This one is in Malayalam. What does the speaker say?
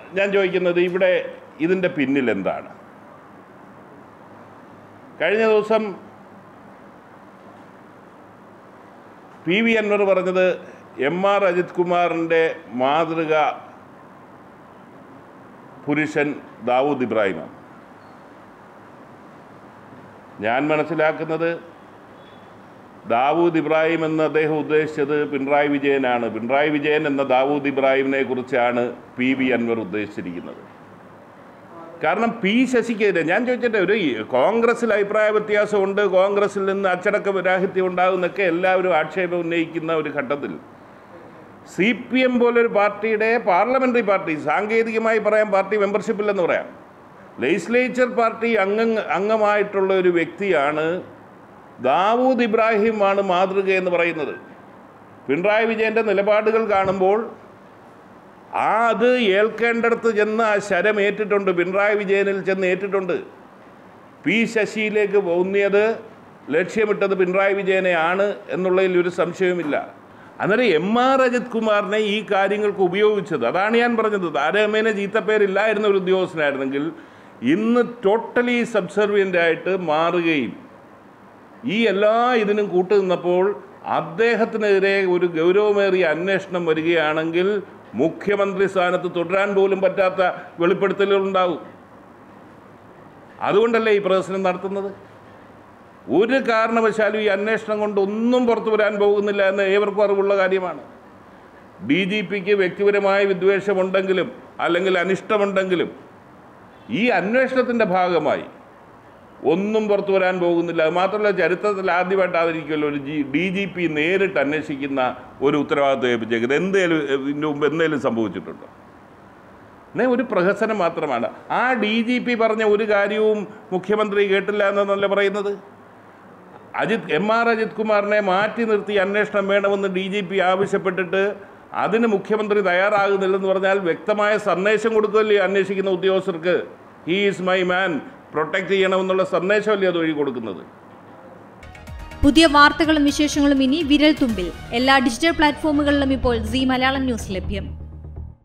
ഞാൻ ചോദിക്കുന്നത് ഇവിടെ ഇതിൻ്റെ പിന്നിൽ എന്താണ് കഴിഞ്ഞ ദിവസം പി വി അൻവർ പറഞ്ഞത് എം ആർ അജിത് കുമാറിൻ്റെ മാതൃക പുരുഷൻ ദാവൂദ് ഇബ്രാഹിമാണ് ഞാൻ മനസ്സിലാക്കുന്നത് ദാവൂദ് ഇബ്രാഹിം എന്ന് അദ്ദേഹം ഉദ്ദേശിച്ചത് പിണറായി വിജയനാണ് പിണറായി വിജയൻ എന്ന ദാവൂദ് ഇബ്രാഹിമിനെ കുറിച്ചാണ് പി വി അൻവർ ഉദ്ദേശിച്ചിരിക്കുന്നത് കാരണം പി ശശിക്കെതിരെ ഞാൻ ചോദിച്ചിട്ട് ഒരു ഈ കോൺഗ്രസിൽ അഭിപ്രായ വ്യത്യാസമുണ്ട് കോൺഗ്രസിൽ നിന്ന് അച്ചടക്ക രാഹിത്യം ഉണ്ടാകുന്നൊക്കെ എല്ലാവരും ആക്ഷേപം ഉന്നയിക്കുന്ന ഒരു ഘട്ടത്തിൽ സി പി എം പോലൊരു പാർട്ടിയുടെ പാർലമെൻ്ററി പാർട്ടി സാങ്കേതികമായി പറയാൻ പാർട്ടി മെമ്പർഷിപ്പില്ലെന്ന് പറയാം ലെജിസ്ലേച്ചർ പാർട്ടി അംഗ അംഗമായിട്ടുള്ള ഒരു വ്യക്തിയാണ് ദാവൂദ് ഇബ്രാഹിമാണ് മാതൃക എന്ന് പറയുന്നത് പിണറായി വിജയൻ്റെ നിലപാടുകൾ കാണുമ്പോൾ ആ അത് ഏൽക്കേണ്ടടുത്ത് ചെന്ന് ആ ശരം ഏറ്റിട്ടുണ്ട് പിണറായി വിജയനിൽ ചെന്ന് ഏറ്റിട്ടുണ്ട് പി ശശിയിലേക്ക് ഊന്നിയത് ലക്ഷ്യമിട്ടത് പിണറായി വിജയനെ ആണ് എന്നുള്ളതിൽ ഒരു സംശയവുമില്ല അന്നേരം എം ആർ അജിത് കുമാറിനെ ഈ കാര്യങ്ങൾക്ക് ഉപയോഗിച്ചത് അതാണ് ഞാൻ പറഞ്ഞത് താരതമ്യേന ചീത്തപ്പേരില്ലായിരുന്ന ഒരു ഉദ്യോഗസ്ഥനായിരുന്നെങ്കിൽ ഇന്ന് ടോട്ടലി സബ്സർവിയൻ്റ് ആയിട്ട് മാറുകയും ഈ എല്ലാ ഇതിനും കൂട്ടുനിന്നപ്പോൾ അദ്ദേഹത്തിനെതിരെ ഒരു ഗൗരവമേറിയ അന്വേഷണം വരികയാണെങ്കിൽ മുഖ്യമന്ത്രി സ്ഥാനത്ത് തുടരാൻ പോലും പറ്റാത്ത വെളിപ്പെടുത്തലുകളുണ്ടാവും അതുകൊണ്ടല്ലേ ഈ പ്രദർശനം നടത്തുന്നത് ഒരു കാരണവശാലും ഈ അന്വേഷണം കൊണ്ട് ഒന്നും പുറത്തു വരാൻ പോകുന്നില്ല എന്ന് ഏവർക്കും അറിവുള്ള കാര്യമാണ് ഡി ജി പിക്ക് വ്യക്തിപരമായ വിദ്വേഷമുണ്ടെങ്കിലും അല്ലെങ്കിൽ അനിഷ്ടമുണ്ടെങ്കിലും ഈ അന്വേഷണത്തിൻ്റെ ഭാഗമായി ഒന്നും പുറത്തു വരാൻ പോകുന്നില്ല അത് മാത്രമല്ല ചരിത്രത്തിൽ ആദ്യമായിട്ടായിരിക്കുമല്ലോ ഒരു ജി ഡി ജി പി നേരിട്ട് അന്വേഷിക്കുന്ന ഒരു ഉത്തരവാദിത്വം ഏൽപ്പിച്ചേക്കുന്നത് എന്തേലും ഇതിൻ്റെ മുമ്പ് എന്തേലും സംഭവിച്ചിട്ടുണ്ടോ എന്നേ ഒരു പ്രഹസനം മാത്രമാണ് ആ ഡി ജി പി പറഞ്ഞ ഒരു കാര്യവും മുഖ്യമന്ത്രി കേട്ടില്ല എന്നല്ല പറയുന്നത് അജിത് എം ആർ അജിത് കുമാറിനെ മാറ്റി നിർത്തി അന്വേഷണം വേണമെന്ന് ഡി ജി പി ആവശ്യപ്പെട്ടിട്ട് അതിന് മുഖ്യമന്ത്രി തയ്യാറാകുന്നില്ലെന്ന് പറഞ്ഞാൽ വ്യക്തമായ സന്ദേശം കൊടുക്കുകയല്ലേ അന്വേഷിക്കുന്ന ഉദ്യോഗസ്ഥർക്ക് he is my man protect ചെയ്യണമെന്നുള്ള സന്ദേശമല്ലേ അത് വഴി കൊടുക്കുന്നത് പുതിയ വാർത്തകളും വിശേഷങ്ങളും ഇനി വിരൽ തുമ്പിൽ എല്ലാ ഡിജിറ്റൽ പ്ലാറ്റ്ഫോമുകളിലും ഇപ്പോൾ സി മലയാളം ന്യൂസ് ലഭ്യം